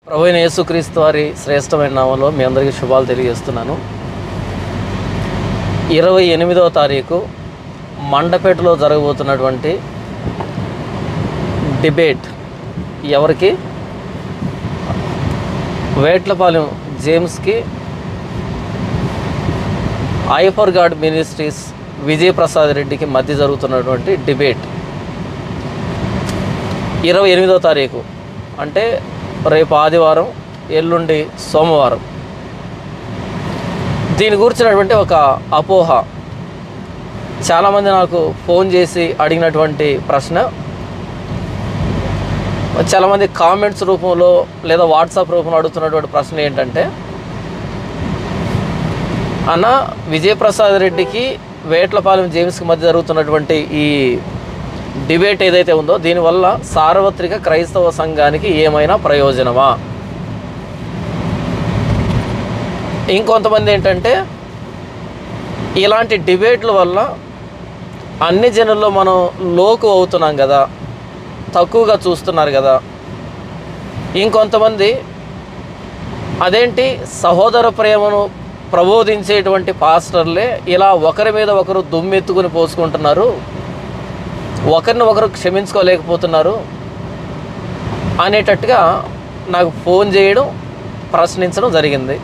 ప్రభు అయిన యేసుక్రీస్తు వారి శ్రేష్టమైన నామంలో మీ అందరికీ శుభాలు తెలియజేస్తున్నాను ఇరవై ఎనిమిదవ తారీఖు మండపేటలో జరగబోతున్నటువంటి డిబేట్ ఎవరికి వేట్లపాలెం జేమ్స్కి ఐఫర్ గాడ్ మినిస్ట్రీస్ విజయప్రసాద్ రెడ్డికి మధ్య జరుగుతున్నటువంటి డిబేట్ ఇరవై ఎనిమిదో తారీఖు అంటే రేపు ఆదివారం ఎల్లుండి సోమవారం దీని గురించినటువంటి ఒక అపోహ చాలామంది నాకు ఫోన్ చేసి అడిగినటువంటి ప్రశ్న చాలామంది కామెంట్స్ రూపంలో లేదా వాట్సాప్ రూపంలో అడుగుతున్నటువంటి ప్రశ్న ఏంటంటే అన్న విజయప్రసాద్ రెడ్డికి వేట్లపాలెం జేమ్స్కి మధ్య జరుగుతున్నటువంటి ఈ డిబేట్ ఏదైతే ఉందో దీనివల్ల సార్వత్రిక క్రైస్తవ సంఘానికి ఏమైనా ప్రయోజనమా ఇంకొంతమంది ఏంటంటే ఇలాంటి డిబేట్ల వల్ల అన్ని జనుల్లో మనం లోకు అవుతున్నాం కదా తక్కువగా చూస్తున్నారు కదా ఇంకొంతమంది అదేంటి సహోదర ప్రేమను ప్రబోధించేటువంటి పాస్టర్లే ఇలా ఒకరి మీద ఒకరు దుమ్మెత్తుకుని పోసుకుంటున్నారు ఒకరిని ఒకరు క్షమించుకోలేకపోతున్నారు అనేటట్టుగా నాకు ఫోన్ చేయడం ప్రశ్నించడం జరిగింది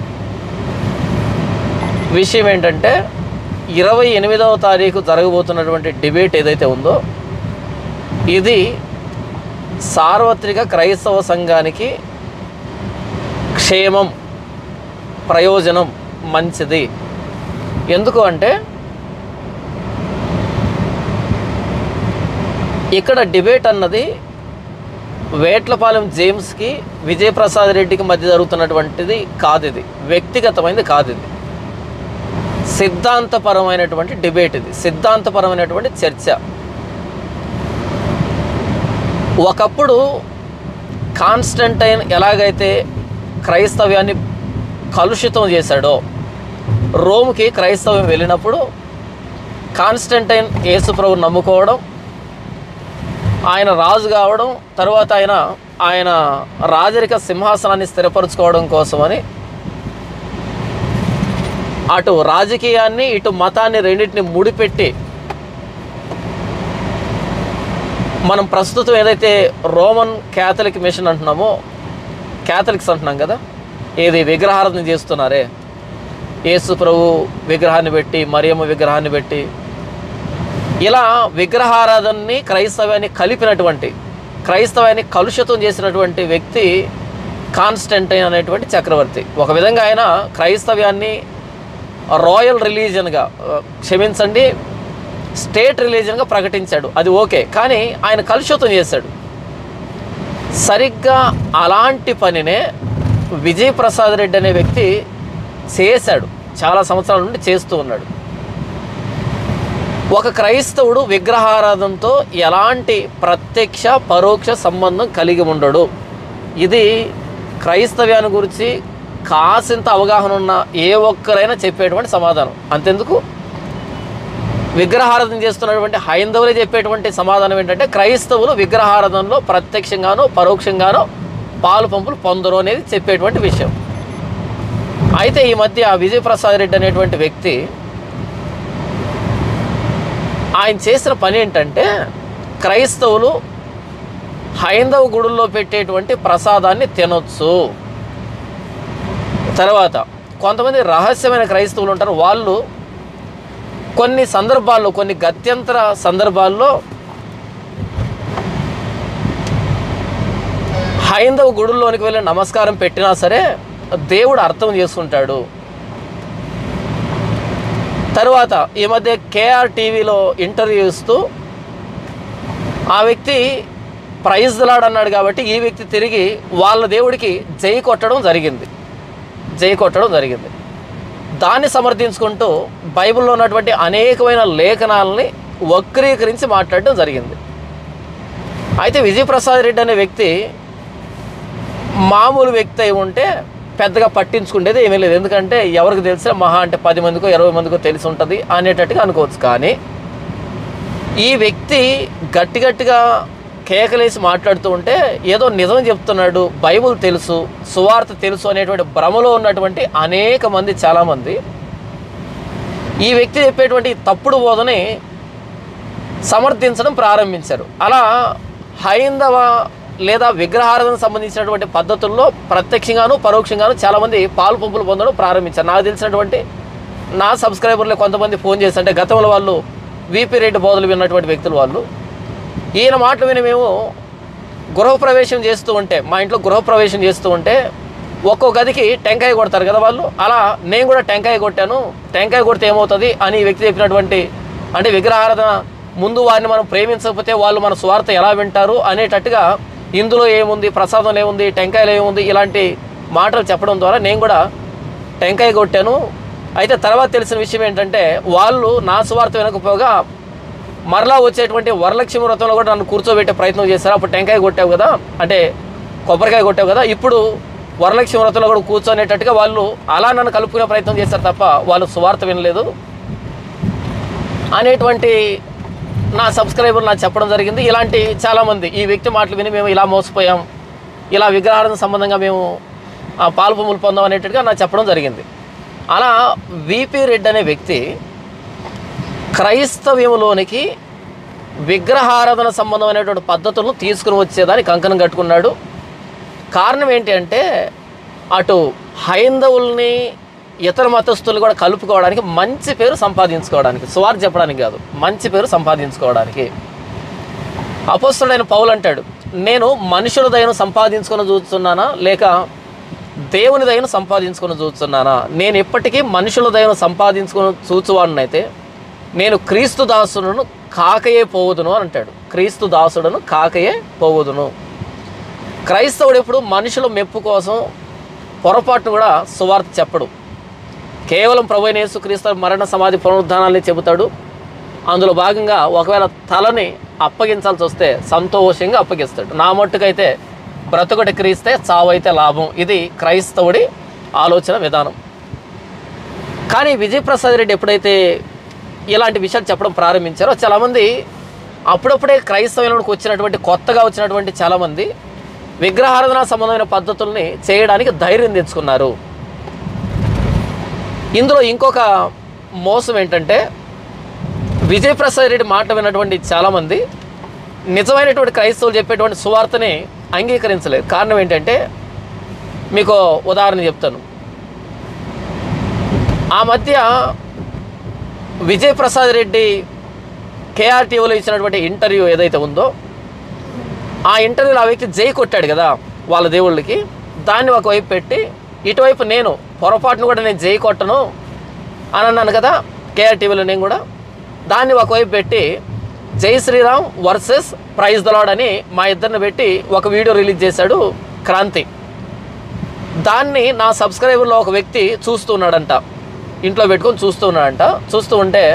విషయం ఏంటంటే ఇరవై ఎనిమిదవ తారీఖు జరగబోతున్నటువంటి డిబేట్ ఏదైతే ఉందో ఇది సార్వత్రిక క్రైస్తవ సంఘానికి క్షేమం ప్రయోజనం మంచిది ఎందుకు అంటే ఇక్కడ డిబేట్ అన్నది వేట్లపాలెం జేమ్స్కి విజయప్రసాద్ రెడ్డికి మధ్య జరుగుతున్నటువంటిది కాదు ఇది వ్యక్తిగతమైనది కాదు ఇది సిద్ధాంతపరమైనటువంటి డిబేట్ ఇది సిద్ధాంతపరమైనటువంటి చర్చ ఒకప్పుడు కాన్స్టంటైన్ ఎలాగైతే క్రైస్తవ్యాన్ని కలుషితం చేశాడో రోమ్కి క్రైస్తవం వెళ్ళినప్పుడు కాన్స్టంటైన్ యేసుప్రభు నమ్ముకోవడం ఆయన రాజు కావడం తర్వాత ఆయన ఆయన రాజరిక సింహాసనాన్ని స్థిరపరచుకోవడం కోసమని అటు రాజకీయాన్ని ఇటు మతాన్ని రెండింటిని ముడిపెట్టి మనం ప్రస్తుతం ఏదైతే రోమన్ క్యాథలిక్ మిషన్ అంటున్నామో క్యాథలిక్స్ అంటున్నాం కదా ఏది విగ్రహారాధన చేస్తున్నారే యేసు ప్రభు విగ్రహాన్ని పెట్టి మరియమ్మ విగ్రహాన్ని పెట్టి ఇలా విగ్రహారాధనని క్రైస్తవాన్ని కలిపినటువంటి క్రైస్తవాన్ని కలుషితం చేసినటువంటి వ్యక్తి కాన్స్టంటైన్ అనేటువంటి చక్రవర్తి ఒక విధంగా ఆయన క్రైస్తవ్యాన్ని రాయల్ రిలీజియన్గా ఆ, క్షమించండి స్టేట్ రిలీజియన్గా ప్రకటించాడు అది ఓకే కానీ ఆయన కలుషితం చేశాడు సరిగ్గా అలాంటి పనినే విజయప్రసాద్ రెడ్డి అనే వ్యక్తి చేశాడు చాలా సంవత్సరాల నుండి చేస్తూ ఉన్నాడు ఒక క్రైస్తవుడు విగ్రహారాధనతో ఎలాంటి ప్రత్యక్ష పరోక్ష సంబంధం కలిగి ఉండడు ఇది క్రైస్తవ్యాన్ని గురించి కాసింత అవగాహన ఉన్న ఏ ఒక్కరైనా చెప్పేటువంటి సమాధానం అంతెందుకు విగ్రహారాధన చేస్తున్నటువంటి హైందవులే చెప్పేటువంటి సమాధానం ఏంటంటే క్రైస్తవులు విగ్రహారాధనలో ప్రత్యక్షంగానో పరోక్షంగానో పాలు పంపులు పొందరు అనేది చెప్పేటువంటి విషయం అయితే ఈ మధ్య విజయప్రసాద్ రెడ్డి అనేటువంటి వ్యక్తి ఆయన చేసిన పని ఏంటంటే క్రైస్తవులు హైందవ గుడుల్లో పెట్టేటువంటి ప్రసాదాన్ని తినొచ్చు తర్వాత కొంతమంది రహస్యమైన క్రైస్తవులు ఉంటారు వాళ్ళు కొన్ని సందర్భాల్లో కొన్ని గత్యంతర సందర్భాల్లో హైందవ గుడుల్లోనికి వెళ్ళి నమస్కారం పెట్టినా సరే దేవుడు అర్థం చేసుకుంటాడు తర్వాత ఈ మధ్య కేఆర్ టీవీలో ఇంటర్వ్యూ ఇస్తూ ఆ వ్యక్తి ప్రైజ్ లాడ్ అన్నాడు కాబట్టి ఈ వ్యక్తి తిరిగి వాళ్ళ దేవుడికి జై కొట్టడం జరిగింది జై కొట్టడం జరిగింది దాన్ని సమర్థించుకుంటూ బైబిల్లో ఉన్నటువంటి అనేకమైన లేఖనాలని వక్రీకరించి మాట్లాడడం జరిగింది అయితే విజయప్రసాద్ రెడ్డి అనే వ్యక్తి మామూలు వ్యక్తి అయి ఉంటే పెద్దగా పట్టించుకునేది ఏమీ లేదు ఎందుకంటే ఎవరికి తెలిసినా మహా అంటే పది మందికో ఇరవై మందికో తెలిసి ఉంటుంది అనేటట్టుగా అనుకోవచ్చు కానీ ఈ వ్యక్తి గట్టి గట్టిగా కేకలేసి మాట్లాడుతూ ఉంటే ఏదో నిజం చెప్తున్నాడు బైబుల్ తెలుసు సువార్త తెలుసు అనేటువంటి భ్రమలో ఉన్నటువంటి అనేక మంది చాలామంది ఈ వ్యక్తి చెప్పేటువంటి తప్పుడు బోధని సమర్థించడం ప్రారంభించారు అలా హైందవ లేదా విగ్రహారాధనకు సంబంధించినటువంటి పద్ధతుల్లో ప్రత్యక్షంగాను పరోక్షంగాను చాలామంది పాలు పంపులు పొందడం ప్రారంభించారు నాకు తెలిసినటువంటి నా సబ్స్క్రైబర్లు కొంతమంది ఫోన్ చేసి అంటే గతంలో వాళ్ళు వీపీ రెడ్డి బోధలు విన్నటువంటి వ్యక్తులు వాళ్ళు ఈయన మాటలు విని మేము గృహప్రవేశం చేస్తూ ఉంటే మా ఇంట్లో గృహప్రవేశం చేస్తూ ఉంటే ఒక్కో గదికి టెంకాయ కొడతారు కదా వాళ్ళు అలా నేను కూడా టెంకాయ కొట్టాను టెంకాయ కొడితే ఏమవుతుంది అని ఈ వ్యక్తి చెప్పినటువంటి అంటే విగ్రహారాధన ముందు వారిని మనం ప్రేమించకపోతే వాళ్ళు మన స్వార్థ ఎలా వింటారు అనేటట్టుగా ఇందులో ఏముంది ప్రసాదం ఏముంది టెంకాయలు ఏముంది ఇలాంటి మాటలు చెప్పడం ద్వారా నేను కూడా టెంకాయ కొట్టాను అయితే తర్వాత తెలిసిన విషయం ఏంటంటే వాళ్ళు నా స్వార్థ వినకపోగా మరలా వచ్చేటువంటి వరలక్ష్మి వ్రతంలో కూడా నన్ను కూర్చోబెట్టే ప్రయత్నం చేశారు అప్పుడు టెంకాయ కొట్టావు కదా అంటే కొబ్బరికాయ కొట్టావు కదా ఇప్పుడు వరలక్ష్మి వ్రతంలో కూడా కూర్చొనేటట్టుగా వాళ్ళు అలా నన్ను కలుపుకునే ప్రయత్నం చేశారు తప్ప వాళ్ళు సువార్త వినలేదు అనేటువంటి నా సబ్స్క్రైబర్ నాకు చెప్పడం జరిగింది ఇలాంటి చాలామంది ఈ వ్యక్తి మాటలు విని మేము ఇలా మోసపోయాం ఇలా విగ్రహాలకు సంబంధంగా మేము ఆ పాలు పొమ్ములు పొందాం అనేటట్టుగా నాకు చెప్పడం జరిగింది అలా విపి రెడ్డి అనే వ్యక్తి క్రైస్తవ్యంలోనికి విగ్రహారాధన సంబంధమైనటువంటి పద్ధతులను తీసుకుని వచ్చేదానికి కంకణం కట్టుకున్నాడు కారణం ఏంటి అంటే అటు హైందవుల్ని ఇతర మతస్థులు కూడా కలుపుకోవడానికి మంచి పేరు సంపాదించుకోవడానికి స్వార్థ చెప్పడానికి కాదు మంచి పేరు సంపాదించుకోవడానికి అపోస్తుడైన పౌలు అంటాడు నేను మనుషుల దయను సంపాదించుకొని చూస్తున్నానా లేక దేవుని దయను సంపాదించుకొని చూస్తున్నానా నేను ఎప్పటికీ మనుషుల దయను సంపాదించుకొని చూచువాడినైతే నేను క్రీస్తు దాసుడును కాకయే పోవుదును అని అంటాడు క్రీస్తు దాసుడును కాకయే పోవుదును క్రైస్తవుడు ఎప్పుడు మనుషుల మెప్పు కోసం పొరపాటును కూడా సువార్త చెప్పడు కేవలం ప్రభు అయిన యేసుక్రీస్తు మరణ సమాధి పునరుద్ధానాన్ని చెబుతాడు అందులో భాగంగా ఒకవేళ తలని అప్పగించాల్సి వస్తే సంతోషంగా అప్పగిస్తాడు నా మట్టుకైతే బ్రతుకటి క్రీస్తే చావైతే లాభం ఇది క్రైస్తవుడి ఆలోచన విధానం కానీ విజయప్రసాద్ రెడ్డి ఎప్పుడైతే ఇలాంటి విషయాలు చెప్పడం ప్రారంభించారో చాలామంది అప్పుడప్పుడే క్రైస్తవంలోకి వచ్చినటువంటి కొత్తగా వచ్చినటువంటి చాలామంది విగ్రహారాధన సంబంధమైన పద్ధతుల్ని చేయడానికి ధైర్యం తెచ్చుకున్నారు ఇందులో ఇంకొక మోసం ఏంటంటే విజయప్రసాద్ రెడ్డి మాట విన్నటువంటి చాలామంది నిజమైనటువంటి క్రైస్తవులు చెప్పేటువంటి సువార్తని అంగీకరించలేదు కారణం ఏంటంటే మీకు ఉదాహరణ చెప్తాను ఆ మధ్య విజయప్రసాద్ రెడ్డి కేఆర్టీఓలో ఇచ్చినటువంటి ఇంటర్వ్యూ ఏదైతే ఉందో ఆ ఇంటర్వ్యూలో ఆ వ్యక్తి జై కొట్టాడు కదా వాళ్ళ దేవుళ్ళకి దాన్ని ఒకవైపు పెట్టి ఇటువైపు నేను పొరపాటును కూడా నేను జై కొట్టను అని అన్నాను కదా కేఆర్టీవీలో నేను కూడా దాన్ని ఒకవైపు పెట్టి జై శ్రీరామ్ వర్సెస్ ప్రైజ్ దలాడ్ అని మా ఇద్దరిని పెట్టి ఒక వీడియో రిలీజ్ చేశాడు క్రాంతి దాన్ని నా సబ్స్క్రైబర్లో ఒక వ్యక్తి చూస్తున్నాడంట ఇంట్లో పెట్టుకొని చూస్తూ ఉన్నాడంట చూస్తూ ఉంటే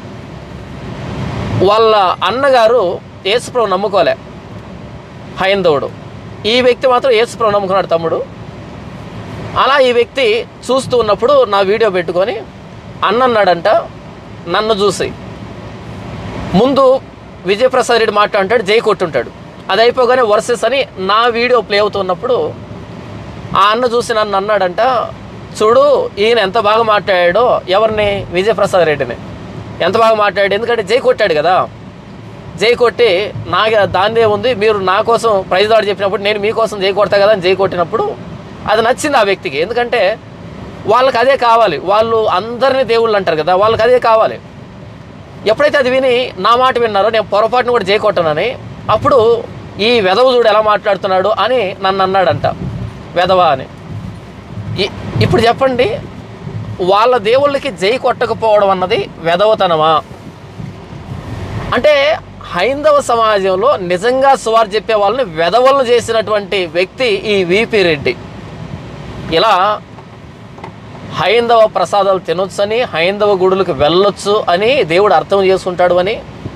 వాళ్ళ అన్నగారు యేసుప్రభు నమ్ముకోలే హైందవుడు ఈ వ్యక్తి మాత్రం యేసుప్రభు నమ్ముకున్నాడు తమ్ముడు అలా ఈ వ్యక్తి చూస్తూ ఉన్నప్పుడు నా వీడియో పెట్టుకొని అన్న అన్నాడంట నన్ను చూసి ముందు విజయప్రసాద్ రెడ్డి మాట్లాడుంటాడు జై కొట్టుంటాడు అది అయిపోగానే వర్సెస్ అని నా వీడియో ప్లే అవుతున్నప్పుడు ఆ అన్న చూసి నన్ను అన్నాడంట చూడు ఈయన ఎంత బాగా మాట్లాడాడో ఎవరిని విజయప్రసాద్ రెడ్డిని ఎంత బాగా మాట్లాడాడు ఎందుకంటే జై కొట్టాడు కదా జై కొట్టి నా దాందే ఉంది మీరు నా కోసం ప్రైజ్ దాడు చెప్పినప్పుడు నేను మీకోసం జై కొడతా కదా అని జై కొట్టినప్పుడు అది నచ్చింది ఆ వ్యక్తికి ఎందుకంటే వాళ్ళకి అదే కావాలి వాళ్ళు అందరినీ దేవుళ్ళు అంటారు కదా వాళ్ళకి అదే కావాలి ఎప్పుడైతే అది విని నా మాట విన్నారో నేను పొరపాటును కూడా జై కొట్టనని అప్పుడు ఈ వెధవ చూడు ఎలా మాట్లాడుతున్నాడు అని నన్ను అన్నాడంట వెధవ అని ఇ- ఇప్పుడు చెప్పండి వాళ్ళ దేవుళ్ళకి జై కొట్టకపోవడం అన్నది వెధవతనమా అంటే హైందవ సమాజంలో నిజంగా సువార్ చెప్పే వాళ్ళని వెధవలను చేసినటువంటి వ్యక్తి ఈ విపి రెడ్డి ఇలా హైందవ ప్రసాదాలు తినొచ్చని హైందవ గుడులకు వెళ్ళొచ్చు అని దేవుడు అర్థం చేసుకుంటాడు అని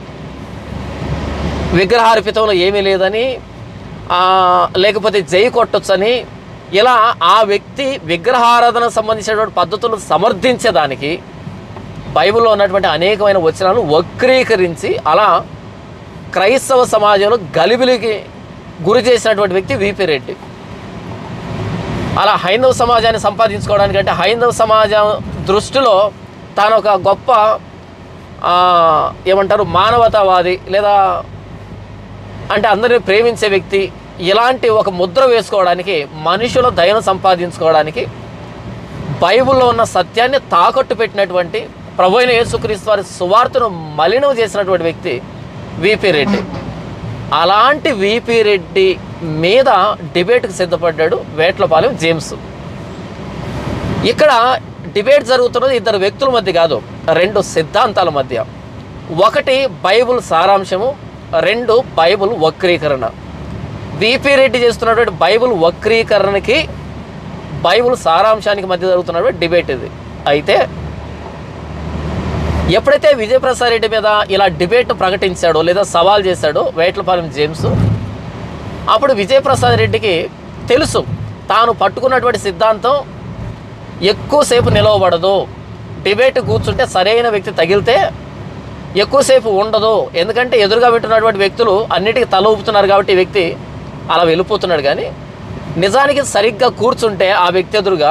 విగ్రహార్పితంలో ఏమీ లేదని ఆ, లేకపోతే జై కొట్టొచ్చని ఇలా ఆ వ్యక్తి విగ్రహారాధన సంబంధించినటువంటి పద్ధతులను సమర్థించేదానికి బైబిల్లో ఉన్నటువంటి అనేకమైన వచనాలు వక్రీకరించి అలా క్రైస్తవ సమాజంలో గలిబిలికి గురి చేసినటువంటి వ్యక్తి విపి రెడ్డి అలా హైందవ సమాజాన్ని సంపాదించుకోవడానికి అంటే హైందవ సమాజం దృష్టిలో తాను ఒక గొప్ప ఆ, ఏమంటారు మానవతావాది లేదా అంటే అందరిని ప్రేమించే వ్యక్తి ఇలాంటి ఒక ముద్ర వేసుకోవడానికి మనుషుల దయను సంపాదించుకోవడానికి బైబిల్లో ఉన్న సత్యాన్ని తాకట్టు పెట్టినటువంటి ప్రభు అయిన యేసుక్రీస్తు వారి సువార్తను మలినం చేసినటువంటి వ్యక్తి విపి రెడ్డి అలాంటి విపి రెడ్డి మీద డిబేట్కి సిద్ధపడ్డాడు వేట్లపాలెం జేమ్స్ ఇక్కడ డిబేట్ జరుగుతున్నది ఇద్దరు వ్యక్తుల మధ్య కాదు రెండు సిద్ధాంతాల మధ్య ఒకటి బైబుల్ సారాంశము రెండు బైబుల్ వక్రీకరణ విపి రెడ్డి చేస్తున్నటువంటి బైబుల్ వక్రీకరణకి బైబుల్ సారాంశానికి మధ్య జరుగుతున్నటువంటి డిబేట్ ఇది అయితే ఎప్పుడైతే విజయప్రసాద్ రెడ్డి మీద ఇలా డిబేట్ ప్రకటించాడో లేదా సవాల్ చేశాడో వేట్లపాలెం జేమ్స్ అప్పుడు విజయప్రసాద్ రెడ్డికి తెలుసు తాను పట్టుకున్నటువంటి సిద్ధాంతం ఎక్కువసేపు నిలవబడదు డిబేట్ కూర్చుంటే సరైన వ్యక్తి తగిలితే ఎక్కువసేపు ఉండదు ఎందుకంటే ఎదురుగా వింటున్నటువంటి వ్యక్తులు అన్నిటికీ తల ఊపుతున్నారు కాబట్టి ఈ వ్యక్తి అలా వెళ్ళిపోతున్నాడు కానీ నిజానికి సరిగ్గా కూర్చుంటే ఆ వ్యక్తి ఎదురుగా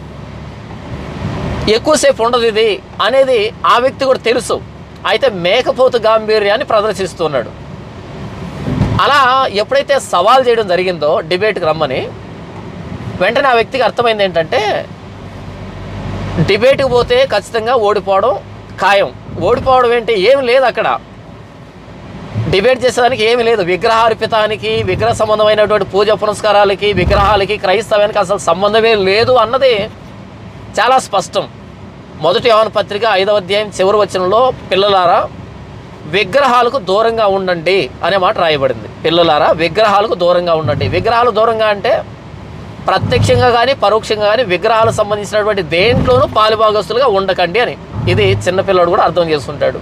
ఎక్కువసేపు ఉండదు ఇది అనేది ఆ వ్యక్తి కూడా తెలుసు అయితే మేకపోతు గాంభీర్యాన్ని ప్రదర్శిస్తున్నాడు అలా ఎప్పుడైతే సవాల్ చేయడం జరిగిందో డిబేట్కి రమ్మని వెంటనే ఆ వ్యక్తికి అర్థమైంది ఏంటంటే డిబేట్కి పోతే ఖచ్చితంగా ఓడిపోవడం ఖాయం ఓడిపోవడం ఏంటి ఏమి లేదు అక్కడ డిబేట్ చేసేదానికి ఏమీ లేదు విగ్రహార్పితానికి విగ్రహ సంబంధమైనటువంటి పూజ పునస్కారాలకి విగ్రహాలకి క్రైస్తవానికి అసలు సంబంధమే లేదు అన్నది చాలా స్పష్టం మొదటి యోహాను పత్రిక ఐదవ అధ్యాయం చివరి వచనంలో పిల్లలారా విగ్రహాలకు దూరంగా ఉండండి అనే మాట రాయబడింది పిల్లలారా విగ్రహాలకు దూరంగా ఉండండి విగ్రహాలు దూరంగా అంటే ప్రత్యక్షంగా కానీ పరోక్షంగా కానీ విగ్రహాలకు సంబంధించినటువంటి దేంట్లోనూ పాలుభాగస్తులుగా ఉండకండి అని ఇది చిన్నపిల్లడు కూడా అర్థం చేసుకుంటాడు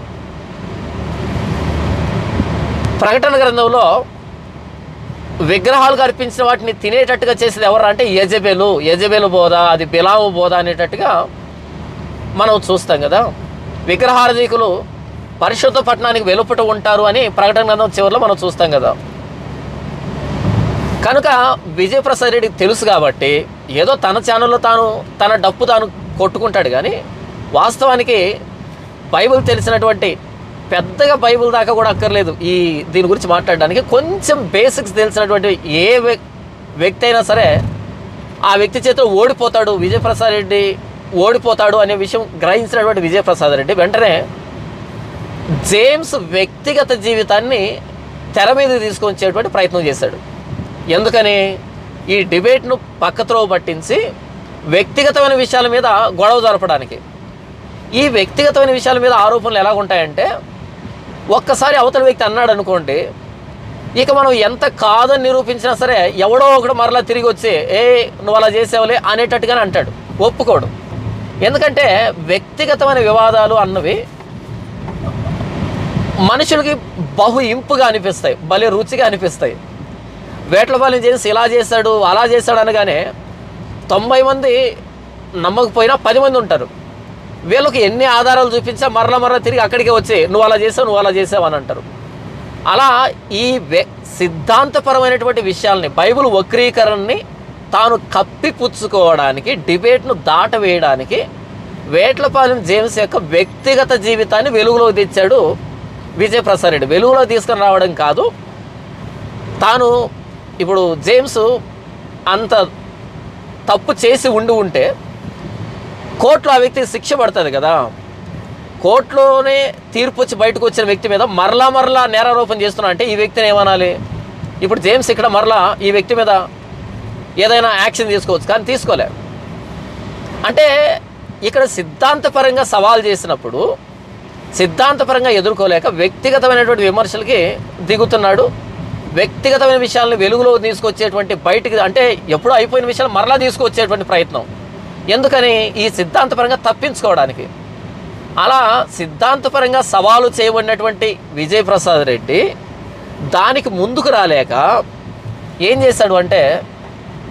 ప్రకటన గ్రంథంలో విగ్రహాలకు అర్పించిన వాటిని తినేటట్టుగా చేసేది ఎవరు అంటే యజబెలు యజబెలు బోధ అది బిలాము బోధ అనేటట్టుగా మనం చూస్తాం కదా విగ్రహారధికులు పరిశుద్ధ పట్టణానికి వెలుపట ఉంటారు అని ప్రకటన గ్రంథం చివరిలో మనం చూస్తాం కదా కనుక విజయప్రసాద్ రెడ్డికి తెలుసు కాబట్టి ఏదో తన ఛానల్లో తాను తన డప్పు తాను కొట్టుకుంటాడు కానీ వాస్తవానికి బైబిల్ తెలిసినటువంటి పెద్దగా బైబిల్ దాకా కూడా అక్కర్లేదు ఈ దీని గురించి మాట్లాడడానికి కొంచెం బేసిక్స్ తెలిసినటువంటి ఏ వ్యక్- వ్యక్తి అయినా సరే ఆ వ్యక్తి చేతిలో ఓడిపోతాడు విజయప్రసాద్ రెడ్డి ఓడిపోతాడు అనే విషయం గ్రహించినటువంటి విజయప్రసాద్ రెడ్డి వెంటనే జేమ్స్ వ్యక్తిగత జీవితాన్ని తెర మీద తీసుకొచ్చేటువంటి ప్రయత్నం చేశాడు ఎందుకని ఈ డిబేట్ను పక్కత్రో పట్టించి వ్యక్తిగతమైన విషయాల మీద గొడవ జరపడానికి ఈ వ్యక్తిగతమైన విషయాల మీద ఆరోపణలు ఎలా ఉంటాయంటే ఒక్కసారి అవతల వ్యక్తి అన్నాడు అనుకోండి ఇక మనం ఎంత కాదని నిరూపించినా సరే ఎవడో ఒకడు మరలా తిరిగి వచ్చి ఏ నువ్వు అలా చేసావులే అనేటట్టుగానే అంటాడు ఒప్పుకోడు ఎందుకంటే వ్యక్తిగతమైన వివాదాలు అన్నవి మనుషులకి బహు ఇంపుగా అనిపిస్తాయి భలే రుచిగా అనిపిస్తాయి వేటలపాలెం చేసి ఇలా చేశాడు అలా చేశాడు అనగానే తొంభై మంది నమ్మకపోయినా పది మంది ఉంటారు వీళ్ళకి ఎన్ని ఆధారాలు చూపించా మరల మరల తిరిగి అక్కడికే వచ్చి నువ్వు అలా చేసావు నువ్వు అలా చేసావు అని అంటారు అలా ఈ వె- సిద్ధాంతపరమైనటువంటి విషయాల్ని బైబిల్ వక్రీకరణని తాను కప్పిపుచ్చుకోవడానికి డిబేట్ను దాటవేయడానికి వేట్లపాలెం జేమ్స్ యొక్క వ్యక్తిగత జీవితాన్ని వెలుగులోకి తెచ్చాడు విజయప్రసాద్ రెడ్డి వెలుగులో తీసుకొని రావడం కాదు తాను ఇప్పుడు జేమ్స్ అంత తప్పు చేసి ఉండి ఉంటే కోర్టులో ఆ వ్యక్తికి శిక్ష పడుతుంది కదా కోర్టులోనే తీర్పు వచ్చి బయటకు వచ్చిన వ్యక్తి మీద మరలా మరలా నేరారోపణ చేస్తున్నా అంటే ఈ వ్యక్తిని ఏమనాలి ఇప్పుడు జేమ్స్ ఇక్కడ మరలా ఈ వ్యక్తి మీద ఏదైనా యాక్షన్ తీసుకోవచ్చు కానీ తీసుకోలే అంటే ఇక్కడ సిద్ధాంతపరంగా సవాల్ చేసినప్పుడు సిద్ధాంతపరంగా ఎదుర్కోలేక వ్యక్తిగతమైనటువంటి విమర్శలకి దిగుతున్నాడు వ్యక్తిగతమైన విషయాలను వెలుగులో తీసుకొచ్చేటువంటి బయటికి అంటే ఎప్పుడో అయిపోయిన విషయాలు మరలా తీసుకొచ్చేటువంటి ప్రయత్నం ఎందుకని ఈ సిద్ధాంతపరంగా తప్పించుకోవడానికి అలా సిద్ధాంతపరంగా సవాలు చేయబడినటువంటి విజయప్రసాద్ రెడ్డి దానికి ముందుకు రాలేక ఏం చేశాడు అంటే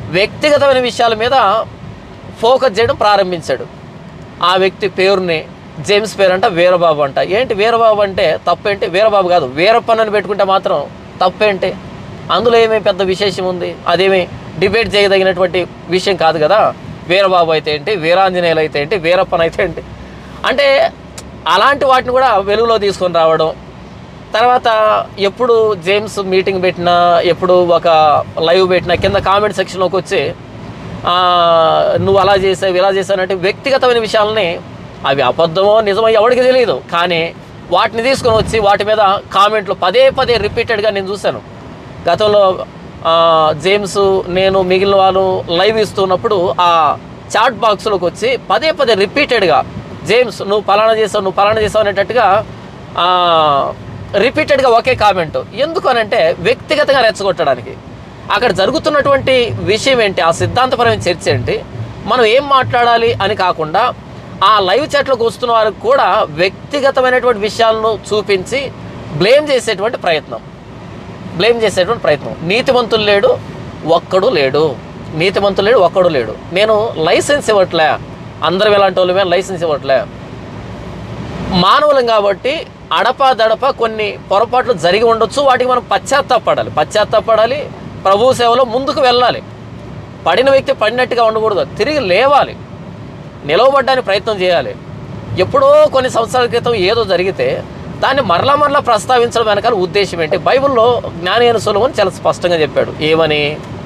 వ్యక్తిగతమైన విషయాల మీద ఫోకస్ చేయడం ప్రారంభించాడు ఆ వ్యక్తి పేరుని జేమ్స్ పేరంట వీరబాబు అంట ఏంటి వీరబాబు అంటే తప్పేంటి వీరబాబు కాదు వీరప్పనని పెట్టుకుంటే మాత్రం తప్పేంటి అందులో ఏమీ పెద్ద విశేషం ఉంది అదేమి డిబేట్ చేయదగినటువంటి విషయం కాదు కదా వీరబాబు అయితే ఏంటి వీరాంజనేయులు అయితే ఏంటి వీరప్పన్ అయితే ఏంటి అంటే అలాంటి వాటిని కూడా వెలుగులో తీసుకొని రావడం తర్వాత ఎప్పుడు జేమ్స్ మీటింగ్ పెట్టినా ఎప్పుడు ఒక లైవ్ పెట్టినా కింద కామెంట్ సెక్షన్లోకి వచ్చి ఆ, నువ్వు అలా చేసావు ఇలా చేసావు అంటే వ్యక్తిగతమైన విషయాలని అవి అబద్ధమో నిజమో ఎవరికి తెలియదు కానీ వాటిని తీసుకొని వచ్చి వాటి మీద కామెంట్లు పదే పదే రిపీటెడ్గా నేను చూశాను గతంలో ఆ, జేమ్స్ నేను మిగిలిన వాళ్ళు లైవ్ ఇస్తున్నప్పుడు ఆ చాట్ బాక్స్లోకి వచ్చి పదే పదే రిపీటెడ్గా జేమ్స్ నువ్వు పలానా చేసావు నువ్వు పలానా చేసావు అనేటట్టుగా ఆ, రిపీటెడ్గా ఒకే కామెంట్ ఎందుకు అనంటే వ్యక్తిగతంగా రెచ్చగొట్టడానికి అక్కడ జరుగుతున్నటువంటి విషయం ఏంటి ఆ సిద్ధాంతపరమైన చర్చ ఏంటి మనం ఏం మాట్లాడాలి అని కాకుండా ఆ లైవ్ చాట్లోకి వస్తున్న వారికి కూడా వ్యక్తిగతమైనటువంటి విషయాలను చూపించి బ్లేమ్ చేసేటువంటి ప్రయత్నం బ్లేమ్ చేసేటువంటి ప్రయత్నం నీతిమంతులు లేడు ఒక్కడు లేడు నీతిమంతులు లేడు ఒక్కడు లేడు నేను లైసెన్స్ ఇవ్వట్లే అందరం ఎలాంటి వాళ్ళమే లైసెన్స్ ఇవ్వట్లే మానవులం కాబట్టి అడప దడప కొన్ని పొరపాట్లు జరిగి ఉండొచ్చు వాటికి మనం పశ్చాత్తాపడాలి పశ్చాత్తాపడాలి ప్రభు సేవలో ముందుకు వెళ్ళాలి పడిన వ్యక్తి పడినట్టుగా ఉండకూడదు తిరిగి లేవాలి నిలవబడ్డానికి ప్రయత్నం చేయాలి ఎప్పుడో కొన్ని సంవత్సరాల క్రితం ఏదో జరిగితే దాన్ని మరలా మరలా ప్రస్తావించడం వెనకాల ఉద్దేశం ఏంటి బైబిల్లో జ్ఞానైన సులువని చాలా స్పష్టంగా చెప్పాడు ఏమని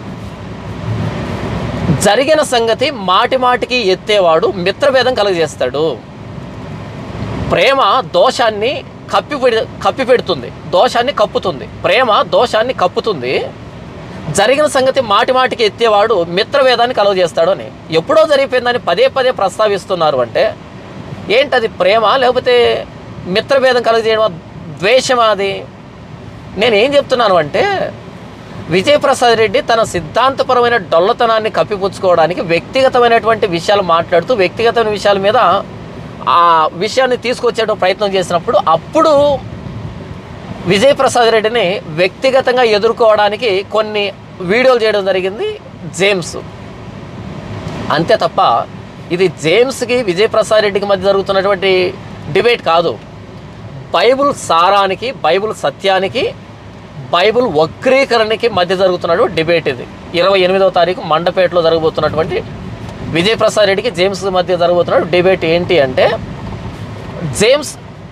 జరిగిన సంగతి మాటి మాటికి ఎత్తేవాడు మిత్రభేదం కలుగజేస్తాడు ప్రేమ దోషాన్ని కప్పిపెడి కప్పిపెడుతుంది దోషాన్ని కప్పుతుంది ప్రేమ దోషాన్ని కప్పుతుంది జరిగిన సంగతి మాటి మాటికి ఎత్తేవాడు మిత్రవేదాన్ని కలుగజేస్తాడు అని ఎప్పుడో జరిగిపోయిందని పదే పదే ప్రస్తావిస్తున్నారు అంటే ఏంటది ప్రేమ లేకపోతే మిత్రభేదం కలుగజేయడం ద్వేషమా అది నేను ఏం చెప్తున్నాను అంటే విజయప్రసాద్ రెడ్డి తన సిద్ధాంతపరమైన డొల్లతనాన్ని కప్పిపుచ్చుకోవడానికి వ్యక్తిగతమైనటువంటి విషయాలు మాట్లాడుతూ వ్యక్తిగతమైన విషయాల మీద ఆ విషయాన్ని తీసుకొచ్చే ప్రయత్నం చేసినప్పుడు అప్పుడు విజయప్రసాద్ రెడ్డిని వ్యక్తిగతంగా ఎదుర్కోవడానికి కొన్ని వీడియోలు చేయడం జరిగింది జేమ్స్ అంతే తప్ప ఇది జేమ్స్కి విజయప్రసాద్ రెడ్డికి మధ్య జరుగుతున్నటువంటి డిబేట్ కాదు బైబుల్ సారానికి బైబుల్ సత్యానికి బైబుల్ వక్రీకరణకి మధ్య జరుగుతున్నటువంటి డిబేట్ ఇది ఇరవై ఎనిమిదవ తారీఖు మండపేటలో జరగబోతున్నటువంటి విజయప్రసాద్ రెడ్డికి జేమ్స్ మధ్య జరగబోతున్న డిబేట్ ఏంటి అంటే జేమ్స్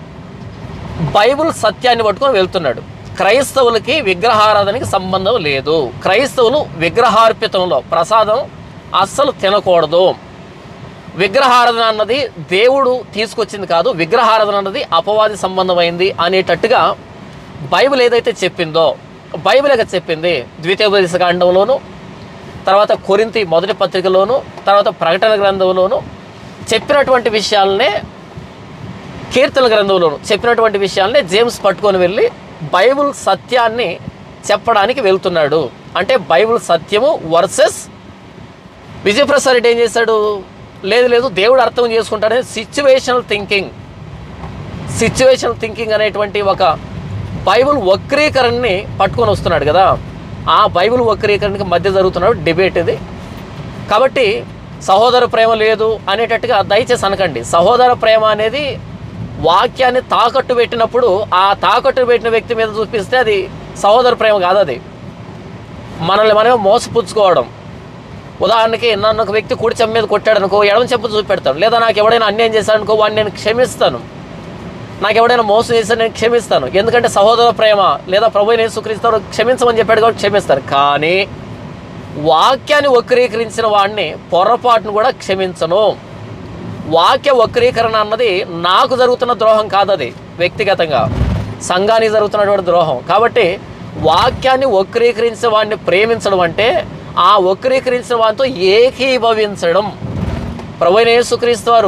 బైబుల్ సత్యాన్ని పట్టుకొని వెళ్తున్నాడు క్రైస్తవులకి విగ్రహారాధనకి సంబంధం లేదు క్రైస్తవులు విగ్రహార్పితంలో ప్రసాదం అస్సలు తినకూడదు విగ్రహారాధన అన్నది దేవుడు తీసుకొచ్చింది కాదు విగ్రహారాధన అన్నది అపవాది సంబంధమైంది అనేటట్టుగా బైబిల్ ఏదైతే చెప్పిందో బైబిల్ ఇక చెప్పింది ద్వితీయోపదేశ కాండంలోను తర్వాత కొరింతి మొదటి పత్రికలోను తర్వాత ప్రకటన గ్రంథంలోను చెప్పినటువంటి విషయాలనే కీర్తన గ్రంథంలోను చెప్పినటువంటి విషయాల్ని జేమ్స్ పట్టుకొని వెళ్ళి బైబుల్ సత్యాన్ని చెప్పడానికి వెళ్తున్నాడు అంటే బైబుల్ సత్యము వర్సెస్ విజయప్రసాద్ రెడ్డి ఏం చేశాడు లేదు లేదు దేవుడు అర్థం చేసుకుంటాడని సిచ్యువేషనల్ థింకింగ్ సిచ్యువేషనల్ థింకింగ్ అనేటువంటి ఒక బైబుల్ వక్రీకరణని పట్టుకొని వస్తున్నాడు కదా ఆ బైబుల్ వక్రీకరణకి మధ్య జరుగుతున్న డిబేట్ ఇది కాబట్టి సహోదర ప్రేమ లేదు అనేటట్టుగా దయచేసి అనకండి సహోదర ప్రేమ అనేది వాక్యాన్ని తాకట్టు పెట్టినప్పుడు ఆ తాకట్టు పెట్టిన వ్యక్తి మీద చూపిస్తే అది సహోదర ప్రేమ కాదు అది మనల్ని మనమే మోసపుచ్చుకోవడం ఉదాహరణకి నన్ను ఒక వ్యక్తి కుడి చెంప మీద కొట్టాడు అనుకో ఎడమ చెంప చూపెడతాడు లేదా నాకు ఎవడైనా అన్యాయం చేశాడు అనుకో వాడిని నేను క్షమిస్తాను నాకు ఎవడైనా మోసం చేస్తే నేను క్షమిస్తాను ఎందుకంటే సహోదర ప్రేమ లేదా ప్రభు యేసుక్రీస్తు క్షమించమని చెప్పాడు కాబట్టి క్షమిస్తాను కానీ వాక్యాన్ని వక్రీకరించిన వాడిని పొరపాటును కూడా క్షమించను వాక్య వక్రీకరణ అన్నది నాకు జరుగుతున్న ద్రోహం కాదు అది వ్యక్తిగతంగా సంఘానికి జరుగుతున్నటువంటి ద్రోహం కాబట్టి వాక్యాన్ని వక్రీకరించిన వాడిని ప్రేమించడం అంటే ఆ వక్రీకరించిన వారితో ఏకీభవించడం ప్రభు అయిన యేసుక్రీస్తు వారు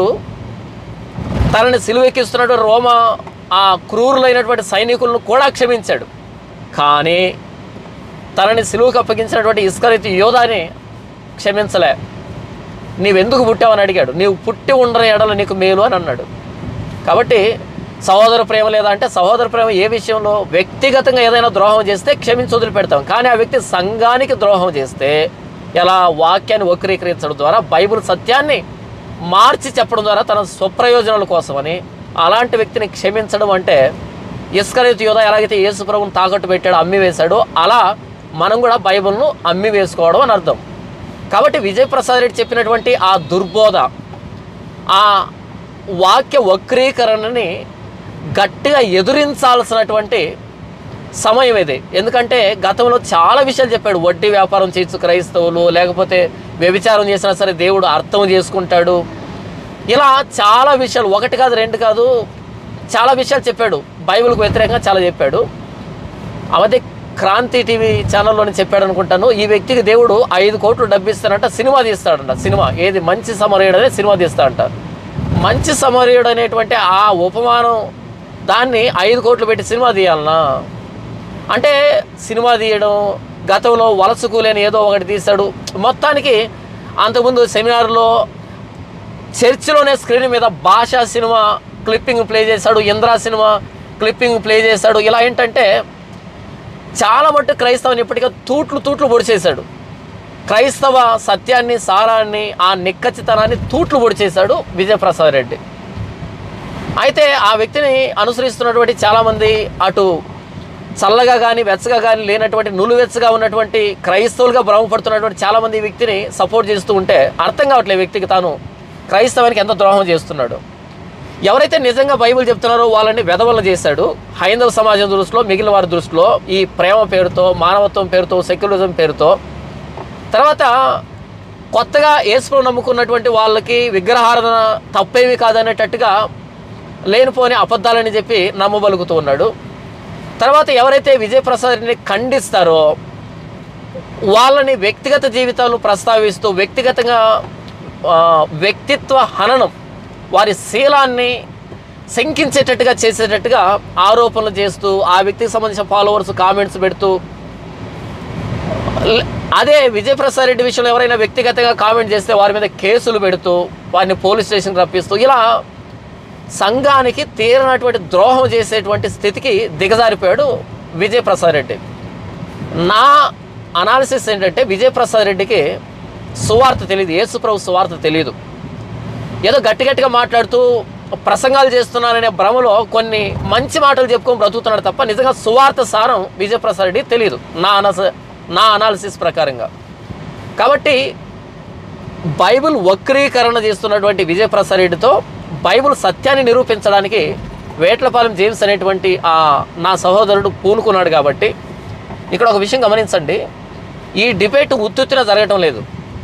తనని సిలువెక్కిస్తున్నటువంటి రోమ ఆ క్రూరులైనటువంటి సైనికులను కూడా క్షమించాడు కానీ తనని సిలువకు అప్పగించినటువంటి ఇస్కరితి యోధాని క్షమించలే నీవెందుకు పుట్టావని అడిగాడు నీవు పుట్టి ఉండని ఎడల నీకు మేలు అని అన్నాడు కాబట్టి సహోదర ప్రేమ లేదా అంటే సహోదర ప్రేమ ఏ విషయంలో వ్యక్తిగతంగా ఏదైనా ద్రోహం చేస్తే క్షమించి వదిలిపెడతాం కానీ ఆ వ్యక్తి సంఘానికి ద్రోహం చేస్తే ఎలా వాక్యాన్ని వక్రీకరించడం ద్వారా బైబిల్ సత్యాన్ని మార్చి చెప్పడం ద్వారా తన స్వప్రయోజనాల కోసమని అలాంటి వ్యక్తిని క్షమించడం అంటే ఇస్కరేతు యోధ ఎలాగైతే యేసు ప్రభుని తాకట్టు పెట్టాడో అమ్మి వేశాడో అలా మనం కూడా బైబిల్ను అమ్మి వేసుకోవడం అని అర్థం కాబట్టి విజయప్రసాద్ రెడ్డి చెప్పినటువంటి ఆ దుర్బోధ ఆ వాక్య వక్రీకరణని గట్టిగా ఎదురించాల్సినటువంటి సమయం ఇది ఎందుకంటే గతంలో చాలా విషయాలు చెప్పాడు వడ్డీ వ్యాపారం చేయొచ్చు క్రైస్తవులు లేకపోతే వ్యభిచారం చేసినా సరే దేవుడు అర్థం చేసుకుంటాడు ఇలా చాలా విషయాలు ఒకటి కాదు రెండు కాదు చాలా విషయాలు చెప్పాడు బైబిల్కి వ్యతిరేకంగా చాలా చెప్పాడు అవదే క్రాంతి టీవీ ఛానల్లోనే చెప్పాడు అనుకుంటాను ఈ వ్యక్తికి దేవుడు ఐదు కోట్లు డబ్బు ఇస్తానంట సినిమా తీస్తాడంట సినిమా ఏది మంచి సమరయుడు అనే సినిమా తీస్తాడంట మంచి సమరయుడు అనేటువంటి ఆ ఉపమానం దాన్ని ఐదు కోట్లు పెట్టి సినిమా తీయాలనా అంటే సినిమా తీయడం గతంలో వలస కూలేని ఏదో ఒకటి తీశాడు మొత్తానికి అంతకుముందు సెమినార్లో చర్చిలోనే స్క్రీన్ మీద భాషా సినిమా క్లిప్పింగ్ ప్లే చేశాడు ఇంద్రా సినిమా క్లిప్పింగ్ ప్లే చేశాడు ఇలా ఏంటంటే చాలా మట్టు క్రైస్తవుని ఇప్పటికే తూట్లు తూట్లు పొడిచేశాడు క్రైస్తవ సత్యాన్ని సారాన్ని ఆ నిక్కచ్చితనాన్ని తూట్లు పొడిచేశాడు విజయప్రసాద్ రెడ్డి అయితే ఆ వ్యక్తిని అనుసరిస్తున్నటువంటి చాలామంది అటు చల్లగా కానీ వెచ్చగా కానీ లేనటువంటి నులువెచ్చగా ఉన్నటువంటి క్రైస్తవులుగా భ్రమపడుతున్నటువంటి చాలామంది ఈ వ్యక్తిని సపోర్ట్ చేస్తూ ఉంటే అర్థం కావట్లేదు ఈ వ్యక్తికి తాను క్రైస్తవానికి ఎంత ద్రోహం చేస్తున్నాడు ఎవరైతే నిజంగా బైబిల్ చెప్తున్నారో వాళ్ళని వెధవలను చేశాడు హైందవ సమాజం దృష్టిలో మిగిలిన వారి దృష్టిలో ఈ ప్రేమ పేరుతో మానవత్వం పేరుతో సెక్యులరిజం పేరుతో తర్వాత కొత్తగా యేసును నమ్ముకున్నటువంటి వాళ్ళకి విగ్రహారాధన తప్పేమి కాదనేటట్టుగా లేనిపోని అబద్ధాలని చెప్పి నమ్మబలుగుతూ ఉన్నాడు తర్వాత ఎవరైతే విజయప్రసాద్ని ఖండిస్తారో వాళ్ళని వ్యక్తిగత జీవితాలు ప్రస్తావిస్తూ వ్యక్తిగతంగా ఆ, వ్యక్తిత్వ హననం వారి శీలాన్ని శంకించేటట్టుగా చేసేటట్టుగా ఆరోపణలు చేస్తూ ఆ వ్యక్తికి సంబంధించిన ఫాలోవర్స్ కామెంట్స్ పెడుతూ ల- అదే విజయప్రసాద్ రెడ్డి విషయంలో ఎవరైనా వ్యక్తిగతంగా కామెంట్ చేస్తే వారి మీద కేసులు పెడుతూ వారిని పోలీస్ స్టేషన్కి రప్పిస్తూ ఇలా సంఘానికి తీరనటువంటి ద్రోహం చేసేటువంటి స్థితికి దిగజారిపోయాడు విజయప్రసాద్ రెడ్డి నా అనాలిసిస్ ఏంటంటే విజయప్రసాద్ రెడ్డికి సువార్త తెలియదు యేసుప్రభు సువార్త తెలియదు ఏదో గట్టి గట్టిగా మాట్లాడుతూ ప్రసంగాలు చేస్తున్నాననే భ్రమలో కొన్ని మంచి మాటలు చెప్పుకొని బ్రతుకుతున్నాడు తప్ప నిజంగా సువార్త సారం విజయప్రసాద్ రెడ్డి తెలియదు నా అనస నా అనాలిసిస్ ప్రకారంగా కాబట్టి బైబిల్ వక్రీకరణ చేస్తున్నటువంటి విజయప్రసాద్ రెడ్డితో బైబిల్ సత్యాన్ని నిరూపించడానికి వేట్లపాలెం జేమ్స్ అనేటువంటి ఆ నా సహోదరుడు పూనుకున్నాడు కాబట్టి ఇక్కడ ఒక విషయం గమనించండి ఈ డిబేట్ ఉత్తుత్తిన జరగటం లేదు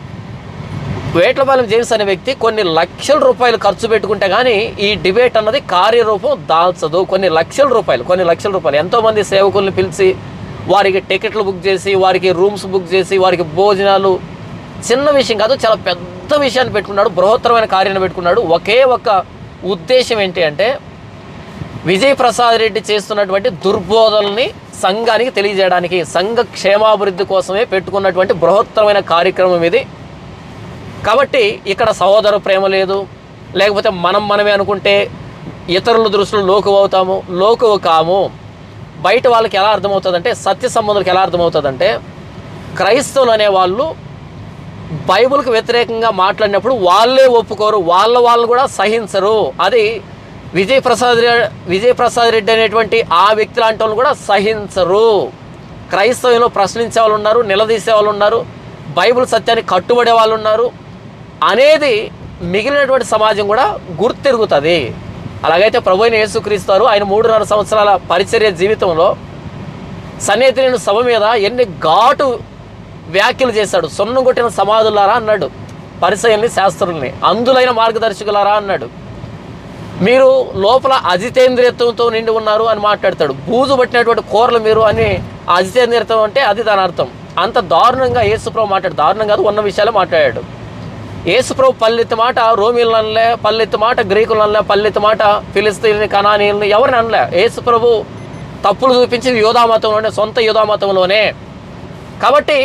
వేట్లపాలెం జేమ్స్ అనే వ్యక్తి కొన్ని లక్షల రూపాయలు ఖర్చు పెట్టుకుంటే కానీ ఈ డిబేట్ అన్నది కార్యరూపం దాల్చదు కొన్ని లక్షల రూపాయలు కొన్ని లక్షల రూపాయలు ఎంతోమంది సేవకుల్ని పిలిచి వారికి టికెట్లు బుక్ చేసి వారికి రూమ్స్ బుక్ చేసి వారికి భోజనాలు చిన్న విషయం కాదు చాలా పెద్ద విషయాన్ని పెట్టుకున్నాడు బృహత్తరమైన కార్యాన్ని పెట్టుకున్నాడు ఒకే ఒక్క ఉద్దేశం ఏంటి అంటే విజయ్ ప్రసాద్ రెడ్డి చేస్తున్నటువంటి దుర్బోధనల్ని సంఘానికి తెలియజేయడానికి సంఘ క్షేమాభివృద్ధి కోసమే పెట్టుకున్నటువంటి బృహత్తరమైన కార్యక్రమం ఇది కాబట్టి ఇక్కడ సహోదర ప్రేమ లేదు లేకపోతే మనం మనమే అనుకుంటే ఇతరుల దృష్టిలో లోకువ అవుతాము లోకువ కాము బయట వాళ్ళకి ఎలా అర్థమవుతుందంటే సత్య సంబంధులకు ఎలా అర్థమవుతుందంటే క్రైస్తవులు అనేవాళ్ళు బైబిల్కి వ్యతిరేకంగా మాట్లాడినప్పుడు వాళ్ళే ఒప్పుకోరు వాళ్ళ వాళ్ళు కూడా సహించరు అది విజయ్ ప్రసాద్ రె- విజయ్ ప్రసాద్ రెడ్డి అనేటువంటి ఆ వ్యక్తి లాంటి వాళ్ళు కూడా సహించరు క్రైస్తవంలో ప్రశ్నించే వాళ్ళు ఉన్నారు నిలదీసే వాళ్ళు ఉన్నారు బైబిల్ సత్యాన్ని కట్టుబడే వాళ్ళు ఉన్నారు అనేది మిగిలినటువంటి సమాజం కూడా గుర్తెరుగుతుంది అలాగైతే ప్రభు అయిన యేసుక్రీస్తారు ఆయన మూడున్నర సంవత్సరాల పరిచర్య జీవితంలో సన్నిహితుని సభ మీద ఎన్ని ఘాటు వ్యాఖ్యలు చేశాడు సొన్ను కొట్టిన సమాధులారా అన్నాడు పరిచయల్ని శాస్త్రుల్ని అందులైన మార్గదర్శకులారా అన్నాడు మీరు లోపల అజితేంద్రియత్వంతో నిండి ఉన్నారు అని మాట్లాడతాడు బూజు పట్టినటువంటి కూరలు మీరు అని అజితేంద్రియత్వం అంటే అది దాని అర్థం అంత దారుణంగా యేసుప్రభు మాట్లాడు దారుణం కాదు ఉన్న విషయాలే మాట్లాడాడు యేసుప్రభు పల్లెత్తి మాట రోమిలను అనలే పల్లెత్తి మాట గ్రీకులను అనలే పల్లెత్తి మాట ఫిలిస్తీన్ని కనానీయుల్ని ఎవరిని అనలే యేసుప్రభు తప్పులు చూపించింది యోధామతంలోనే సొంత యోధామతంలోనే కాబట్టి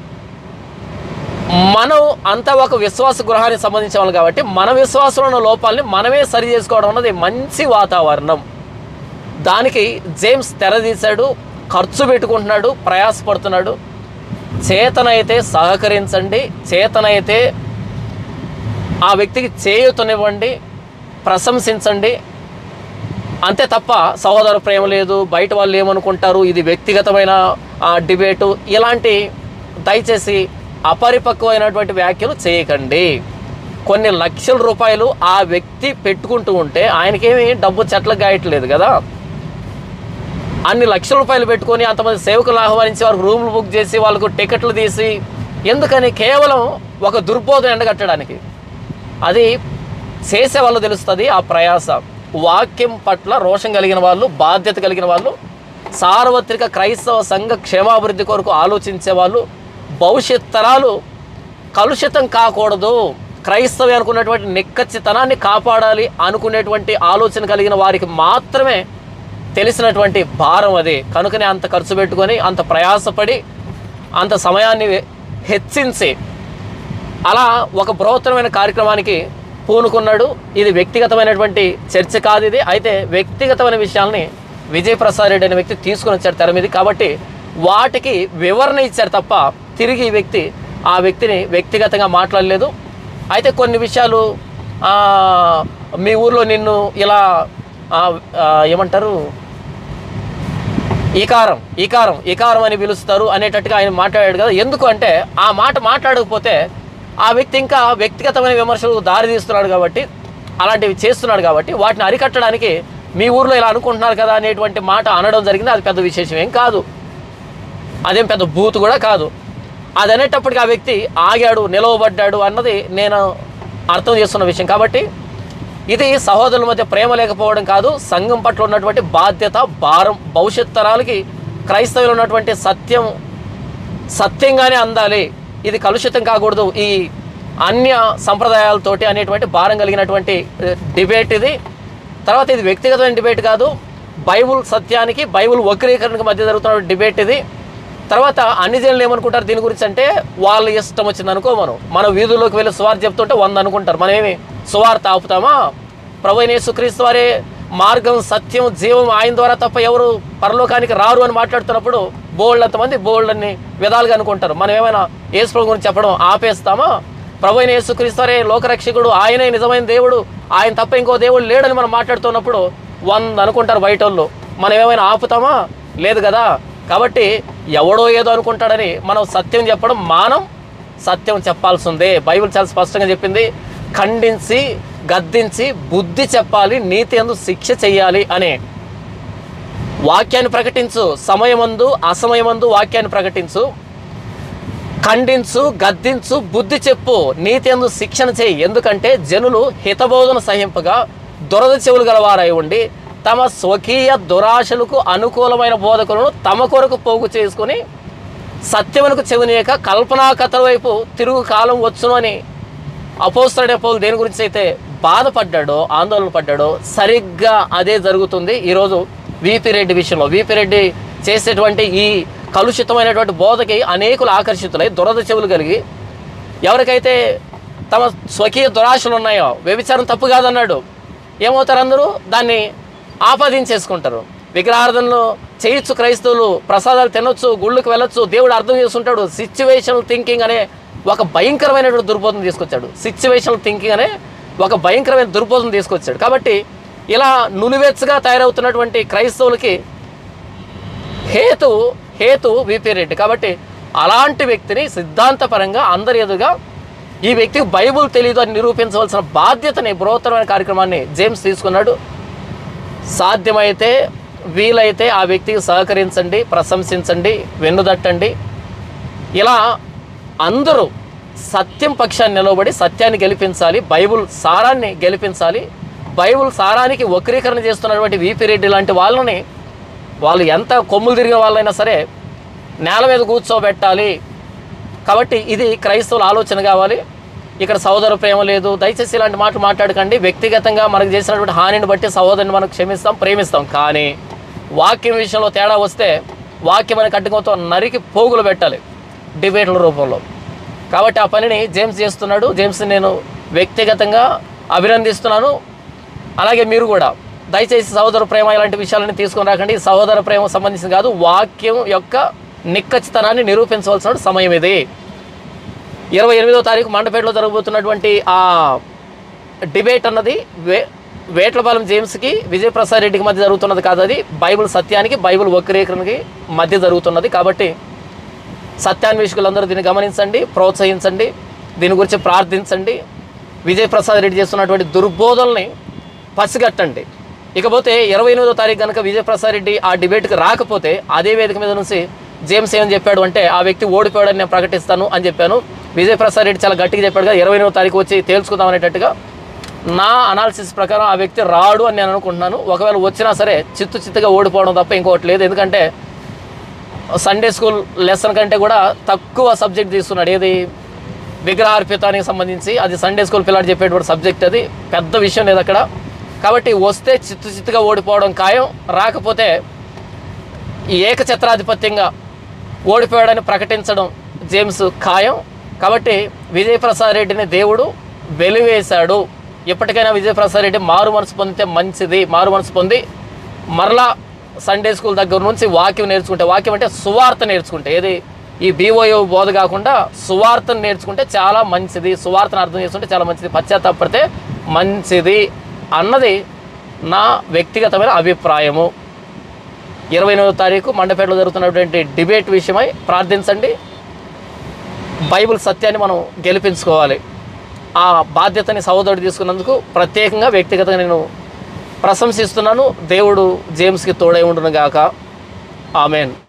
మనం అంతా ఒక విశ్వాస గృహానికి సంబంధించిన వాళ్ళు కాబట్టి మన విశ్వాసంలో ఉన్న లోపాలని మనమే సరి చేసుకోవడం అన్నది మంచి వాతావరణం దానికి జేమ్స్ తెరదీశాడు ఖర్చు పెట్టుకుంటున్నాడు ప్రయాసపడుతున్నాడు చేతనైతే సహకరించండి చేతనైతే ఆ వ్యక్తికి చేయూతనివ్వండి ప్రశంసించండి అంతే తప్ప సహోదర ప్రేమ లేదు బయట వాళ్ళు ఏమనుకుంటారు ఇది వ్యక్తిగతమైన ఆ, డిబేటు ఇలాంటి దయచేసి అపరిపక్వమైనటువంటి వ్యాఖ్యలు చేయకండి కొన్ని లక్షల రూపాయలు ఆ వ్యక్తి పెట్టుకుంటూ ఉంటే ఆయనకేమి డబ్బు చెట్లకు గాయట్లేదు కదా అన్ని లక్షల రూపాయలు పెట్టుకొని అంతమంది సేవకులు ఆహ్వానించి వారికి రూమ్లు బుక్ చేసి వాళ్ళకు టికెట్లు తీసి ఎందుకని కేవలం ఒక దుర్బోధన ఎండగట్టడానికి అది చేసే వాళ్ళు తెలుస్తుంది ఆ ప్రయాస వాక్యం పట్ల రోషం కలిగిన వాళ్ళు బాధ్యత కలిగిన వాళ్ళు సార్వత్రిక క్రైస్తవ సంఘ క్షేమాభివృద్ధి కొరకు ఆలోచించే వాళ్ళు భవిష్యత్ తరాలు కలుషితం కాకూడదు క్రైస్తవి అనుకున్నటువంటి నిక్కచ్చితనాన్ని కాపాడాలి అనుకునేటువంటి ఆలోచన కలిగిన వారికి మాత్రమే తెలిసినటువంటి భారం అది కనుకనే అంత ఖర్చు పెట్టుకొని అంత ప్రయాసపడి అంత సమయాన్ని హెచ్చించి అలా ఒక బృహత్తరమైన కార్యక్రమానికి పూనుకున్నాడు ఇది వ్యక్తిగతమైనటువంటి చర్చ కాదు ఇది అయితే వ్యక్తిగతమైన విషయాల్ని విజయ్ ప్రసాద్ రెడ్డి అనే వ్యక్తి తీసుకుని వచ్చాడు తెర మీద కాబట్టి వాటికి వివరణ ఇచ్చారు తప్ప తిరిగి ఈ వ్యక్తి ఆ వ్యక్తిని వ్యక్తిగతంగా మాట్లాడలేదు అయితే కొన్ని విషయాలు ఆ, మీ ఊర్లో నిన్ను ఇలా ఆ, ఆ, ఏమంటారు ఈకారం ఈకారం ఈకారం అని పిలుస్తారు అనేటట్టుగా ఆయన మాట్లాడాడు కదా ఎందుకు అంటే ఆ మాట మాట్లాడకపోతే ఆ వ్యక్తి ఇంకా వ్యక్తిగతమైన విమర్శలకు దారి తీస్తున్నాడు కాబట్టి అలాంటివి చేస్తున్నాడు కాబట్టి వాటిని అరికట్టడానికి మీ ఊర్లో ఇలా అనుకుంటున్నారు కదా అనేటువంటి మాట అనడం జరిగింది అది పెద్ద విశేషం ఏం కాదు అదేం పెద్ద బూత్ కూడా కాదు అది అనేటప్పటికి ఆ వ్యక్తి ఆగాడు నిలవబడ్డాడు అన్నది నేను అర్థం చేస్తున్న విషయం కాబట్టి ఇది సహోదరుల మధ్య ప్రేమ లేకపోవడం కాదు సంఘం పట్ల ఉన్నటువంటి బాధ్యత భారం భవిష్యత్ తరాలకి క్రైస్తవులు ఉన్నటువంటి సత్యం సత్యంగానే అందాలి ఇది కలుషితం కాకూడదు ఈ అన్య సంప్రదాయాలతోటి అనేటువంటి భారం కలిగినటువంటి ఏ, డిబేట్ ఇది తర్వాత ఇది వ్యక్తిగతమైన డిబేట్ కాదు బైబుల్ సత్యానికి బైబుల్ వక్రీకరణకు మధ్య జరుగుతున్న డిబేట్ ఇది తర్వాత అన్ని జనులు ఏమనుకుంటారు దీని గురించి అంటే వాళ్ళ ఇష్టం వచ్చింది అనుకో మనం మన వీధుల్లోకి వెళ్ళి సువార్త చెప్తుంటే వంద అనుకుంటారు మనం ఏమి సువార్త ఆపుతామా ప్రభు అయిన యేసుక్రీస్తు వారే మార్గం సత్యం జీవం ఆయన ద్వారా తప్ప ఎవరు పరలోకానికి రారు అని మాట్లాడుతున్నప్పుడు బోల్డ్ మంది బోల్డ్ అన్ని విధాలుగా అనుకుంటారు మనం ఏమైనా యేసు ప్రభు గురించి చెప్పడం ఆపేస్తామా ప్రభు అయిన యేసుక్రీస్తు వారే లోకరక్షకుడు ఆయనే నిజమైన దేవుడు ఆయన తప్ప ఇంకో దేవుడు లేడని మనం మాట్లాడుతున్నప్పుడు వంద అనుకుంటారు బయట వాళ్ళు మనం ఏమైనా ఆపుతామా లేదు కదా కాబట్టి ఎవడో ఏదో అనుకుంటాడని మనం సత్యం చెప్పడం మానం సత్యం చెప్పాల్సిందే బైబిల్ చాలా స్పష్టంగా చెప్పింది ఖండించి గద్దించి బుద్ధి చెప్పాలి నీతి ఎందు శిక్ష చెయ్యాలి అనే వాక్యాన్ని ప్రకటించు సమయమందు అసమయమందు వాక్యాన్ని ప్రకటించు ఖండించు గద్దించు బుద్ధి చెప్పు నీతి ఎందు శిక్షణ చేయి ఎందుకంటే జనులు హితబోధన సహింపగా దురద చెవులు గలవారై ఉండి తమ స్వకీయ దురాశలకు అనుకూలమైన బోధకులను తమ కొరకు పోగు చేసుకుని సత్యమునకు చెవినీయక కల్పనా కథల వైపు తిరుగు కాలం వచ్చును అని అపోస్తలుడే పౌలు దేని గురించి అయితే బాధపడ్డాడో ఆందోళన పడ్డాడో సరిగ్గా అదే జరుగుతుంది ఈరోజు విపి రెడ్డి విషయంలో విపి రెడ్డి చేసేటువంటి ఈ కలుషితమైనటువంటి బోధకి అనేకులు ఆకర్షితులై దురద చెవులు కలిగి ఎవరికైతే తమ స్వకీయ దురాశలు ఉన్నాయో వ్యభిచారం తప్పు కాదన్నాడు ఏమవుతారు అందరూ దాన్ని ఆపాదించేసుకుంటారు విగ్రహార్థనలు చేయొచ్చు క్రైస్తవులు ప్రసాదాలు తినొచ్చు గుళ్ళకు వెళ్ళొచ్చు దేవుడు అర్థం చేసుకుంటాడు సిచ్యువేషనల్ థింకింగ్ అనే ఒక భయంకరమైనటువంటి దుర్బోధన తీసుకొచ్చాడు సిచ్యువేషనల్ థింకింగ్ అనే ఒక భయంకరమైన దుర్బోధన తీసుకొచ్చాడు కాబట్టి ఇలా నులివెచ్చగా తయారవుతున్నటువంటి క్రైస్తవులకి హేతు హేతు విపి రెడ్డి కాబట్టి అలాంటి వ్యక్తిని సిద్ధాంతపరంగా అందరి ఎదురుగా ఈ వ్యక్తికి బైబుల్ తెలియదు అని నిరూపించవలసిన బాధ్యతని బృహత్తరమైన కార్యక్రమాన్ని జేమ్స్ తీసుకున్నాడు సాధ్యమైతే వీలైతే ఆ వ్యక్తికి సహకరించండి ప్రశంసించండి వెన్నుదట్టండి ఇలా అందరూ సత్యం పక్షాన్ని నిలవబడి సత్యాన్ని గెలిపించాలి బైబుల్ సారాన్ని గెలిపించాలి బైబుల్ సారానికి వక్రీకరణ చేస్తున్నటువంటి విపి రెడ్డి లాంటి వాళ్ళని వాళ్ళు ఎంత కొమ్ములు తిరిగిన వాళ్ళైనా సరే నేల మీద కూర్చోబెట్టాలి కాబట్టి ఇది క్రైస్తవుల ఆలోచన కావాలి ఇక్కడ సహోదర ప్రేమ లేదు దయచేసి ఇలాంటి మాటలు మాట్లాడకండి వ్యక్తిగతంగా మనకు చేసినటువంటి హానిని బట్టి సహోదరుని మనం క్షమిస్తాం ప్రేమిస్తాం కానీ వాక్యం విషయంలో తేడా వస్తే వాక్యం అనే కట్టుకోతో నరికి పోగులు పెట్టాలి డిబేట్ల రూపంలో కాబట్టి ఆ పనిని జేమ్స్ చేస్తున్నాడు జేమ్స్ నేను వ్యక్తిగతంగా అభినందిస్తున్నాను అలాగే మీరు కూడా దయచేసి సహోదర ప్రేమ ఇలాంటి విషయాలని తీసుకొని రాకండి ఇది సహోదర ప్రేమ సంబంధించింది కాదు వాక్యం యొక్క నిక్కచ్చితనాన్ని నిరూపించవలసిన సమయం ఇది ఇరవై ఎనిమిదో తారీఖు మండపేటలో జరగబోతున్నటువంటి ఆ డిబేట్ అన్నది వే వేట్లపాలెం జేమ్స్కి విజయప్రసాద్ రెడ్డికి మధ్య జరుగుతున్నది కాదు అది బైబిల్ సత్యానికి బైబిల్ వక్రీకరణకి మధ్య జరుగుతున్నది కాబట్టి సత్యాన్వేషకులందరూ దీన్ని గమనించండి ప్రోత్సహించండి దీని గురించి ప్రార్థించండి విజయప్రసాద్ రెడ్డి చేస్తున్నటువంటి దుర్బోధనల్ని పసిగట్టండి ఇకపోతే ఇరవై ఎనిమిదో తారీఖు కనుక విజయప్రసాద్ రెడ్డి ఆ డిబేట్కి రాకపోతే అదే వేదిక మీద నుంచి జేమ్స్ ఏమని చెప్పాడు అంటే ఆ వ్యక్తి ఓడిపోయాడని నేను ప్రకటిస్తాను అని చెప్పాను విజయప్రసాద్ రెడ్డి చాలా గట్టిగా చెప్పాడు కదా ఇరవై ఎనిమిదో తారీఖు వచ్చి తేల్చుకుందాం అనేటట్టుగా నా అనాలిసిస్ ప్రకారం ఆ వ్యక్తి రాడు అని నేను అనుకుంటున్నాను ఒకవేళ వచ్చినా సరే చిత్తు చిత్తుగా ఓడిపోవడం తప్ప ఇంకోటి లేదు ఎందుకంటే సండే స్కూల్ లెసన్ కంటే కూడా తక్కువ సబ్జెక్ట్ తీసుకున్నాడు ఏది విగ్రహార్పితానికి సంబంధించి అది సండే స్కూల్ పిల్లాడు చెప్పేటువంటి సబ్జెక్ట్ అది పెద్ద విషయం లేదు అక్కడ కాబట్టి వస్తే చిత్తు చిత్తుగా ఓడిపోవడం ఖాయం రాకపోతే ఈ ఏకఛత్రాధిపత్యంగా ఓడిపోయాడని ప్రకటించడం జేమ్స్ ఖాయం కాబట్టి విజయప్రసాద్ రెడ్డిని దేవుడు వెలివేశాడు ఎప్పటికైనా విజయప్రసాద్ రెడ్డి మారు మనసు పొందితే మంచిది మారు మనసు పొంది మరలా సండే స్కూల్ దగ్గర నుంచి వాక్యం నేర్చుకుంటే వాక్యం అంటే సువార్త నేర్చుకుంటే ఏది ఈ బీఓయో బోధ కాకుండా సువార్తను నేర్చుకుంటే చాలా మంచిది సువార్తను అర్థం చేసుకుంటే చాలా మంచిది పశ్చాత్తాపడితే మంచిది అన్నది నా వ్యక్తిగతమైన అభిప్రాయము ఇరవై ఎనిమిదో తారీఖు మండపేటలో జరుగుతున్నటువంటి డిబేట్ విషయమై ప్రార్థించండి బైబిల్ సత్యాన్ని మనం గెలిపించుకోవాలి ఆ బాధ్యతని సహోదరుడు తీసుకున్నందుకు ప్రత్యేకంగా వ్యక్తిగతంగా నేను ప్రశంసిస్తున్నాను దేవుడు జేమ్స్కి తోడై ఉండును గాక ఆమెన్